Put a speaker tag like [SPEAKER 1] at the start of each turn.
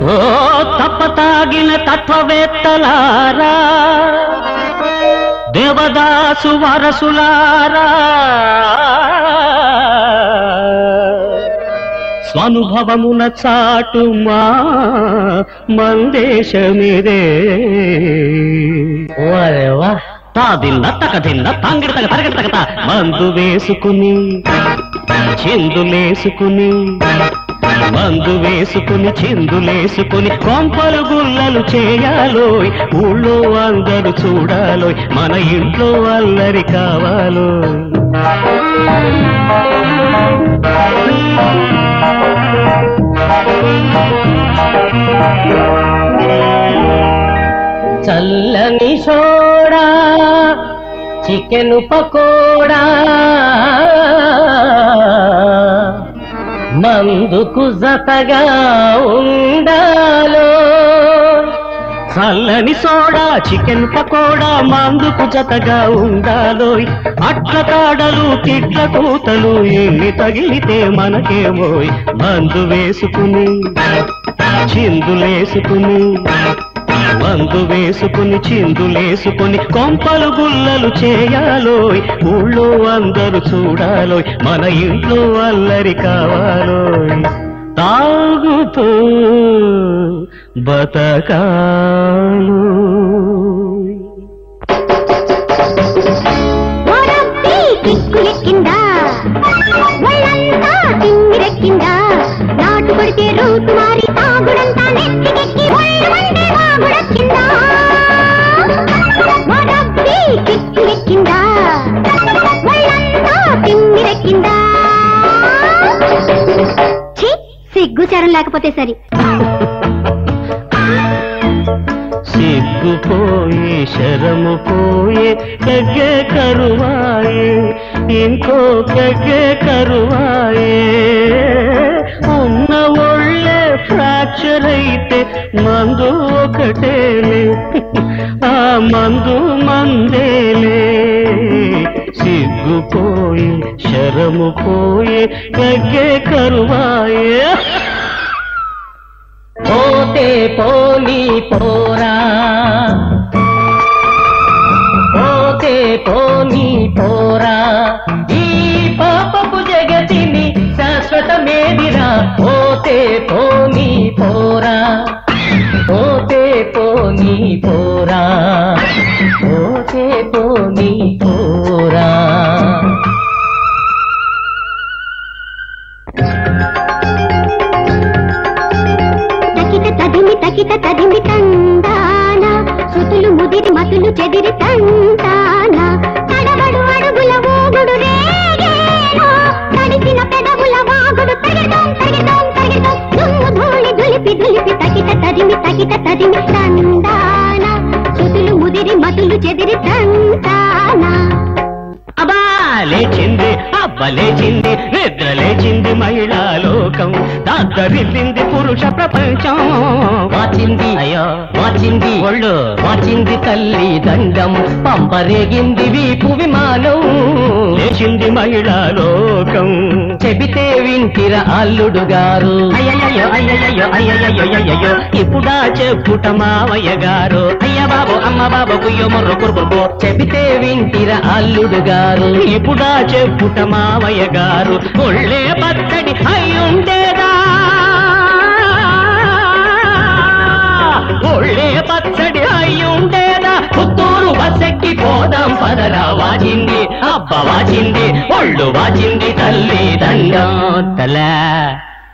[SPEAKER 1] ఓ తప్పతాగిన తత్వవేత్తలారా దేవదాసు వారసులారా స్వానుభవమున చాటు మా మందేశమిదే
[SPEAKER 2] ఓరేవా
[SPEAKER 1] తాదిన్న తకదిన్న తంగిడి తగ తరగడి తగత మందు వేసుకుని చిందులేసుకుని మందు వేసుకుని చిందులేసుకుని కొంపలు గుల్లలు చేయాలోయ్ ఊళ్ళో అందరూ చూడాలోయ్ మన ఇంట్లో అల్లరి కావాలో
[SPEAKER 2] చల్లని సోడా చికెన్ పకోడా మందుకు జతగా ఉండాలో
[SPEAKER 1] చల్లని సోడా చికెన్ పకోడా మందుకు జతగా ఉండాలోయ్ అట్ల కాడలు తిట్ల కూతలు ఎన్ని తగిలితే మనకేమోయ్ మందు వేసుకుని చిందులేసుకుని మందు వేసుకుని చిందులేసుకుని కొంపలు గుల్లలు చేయాలోయ్ ఊళ్ళో అందరూ చూడాలోయ్ మన ఇంట్లో అల్లరి కావాలోయ్ తాగుతూ బతకాలు
[SPEAKER 3] ఓరబ్బి కిక్కులెక్కిందా ఒళ్ళంతా తిమ్మిరెక్కిందా నాటు కొడితే రూటు మారి తాగుడంతా నెత్తికెక్కి ఒళ్ళు మండే వాగుడొచ్చిందా ఓరబ్బి కిక్కులెక్కిందా ఒళ్ళంతా తిమ్మిరెక్కిందా ఛీ సిగ్గుచారం లేకపోతే సరి
[SPEAKER 1] సిగ్గుపోయి శరము పోయే కగ్గె కరువాయే ఇంకో కగ్గె కరువాయే ఉన్న ఒళ్ళే ఫ్రాక్చర్ అయితే మందు ఒకటేలే ఆ మందు మందేలే సిగ్గుపోయి శరము పోయే కగ్గె కరువాయే
[SPEAKER 2] పోతే పోనీ పోరా పోతే పోనీ పోరా ఈ పాపపు జగతిని శాశ్వతమేదిరా పోతే పోనీ పోరా పోతే పోనీ పోరా పోతే పోనీ పోరా
[SPEAKER 3] తకిట తదిమి తకిట తదిమి తందాన శృతులు ముదిరి మతులు చెదిరి తందాన తడబడు అడుగుల ఊగుడు రేగేనో తడిసిన పెదవుల వాగుడు తగిడోం తగిడోం తగిడోం దుమ్ము ధూళి దులిపి దులిపి తకిట తదిమి తకిట తదిమి తందాన శృతులు ముదిరి మతులు చెదిరి తందాన
[SPEAKER 1] అబ్బా లేచింది అబ్బ లేచింది నిద్ర లేచింది మహిళా లోకం దాద్దరిల్లింది పురుష ప్రపంచం
[SPEAKER 2] వాచింది
[SPEAKER 1] అయ్యో
[SPEAKER 2] వాచింది
[SPEAKER 1] ఒళ్ళు
[SPEAKER 2] వాచింది తల్లి దండం పంపరేగింది వీపు విమానం
[SPEAKER 1] లేచింది మహిళా లోకం
[SPEAKER 2] చెబితే వింటిర అల్లుడు గారు
[SPEAKER 1] అయ్యయ్యో అయ్యయ్యో అయ్యయ్యో అయ్యయ్యో ఇప్పుడా చెప్పుట మావయ్య గారు అయ్య బాబు అమ్మ బాబు కుయ్యో మొర్రు కురుకురుకో
[SPEAKER 2] చెబితే వింటిర అల్లుడు గారు
[SPEAKER 1] ఇప్పుడా చెప్పుట మావయ్య గారు ఒళ్ళే పచ్చడి అయ్యుండేదా ఒళ్ళే పచ్చడి అయ్యుండేదా పుత్తూరు బస్సెక్కి పోదాం పదరా వాచింది అబ్బ వాచింది ఒళ్ళు వాచింది తల్లి దండం తల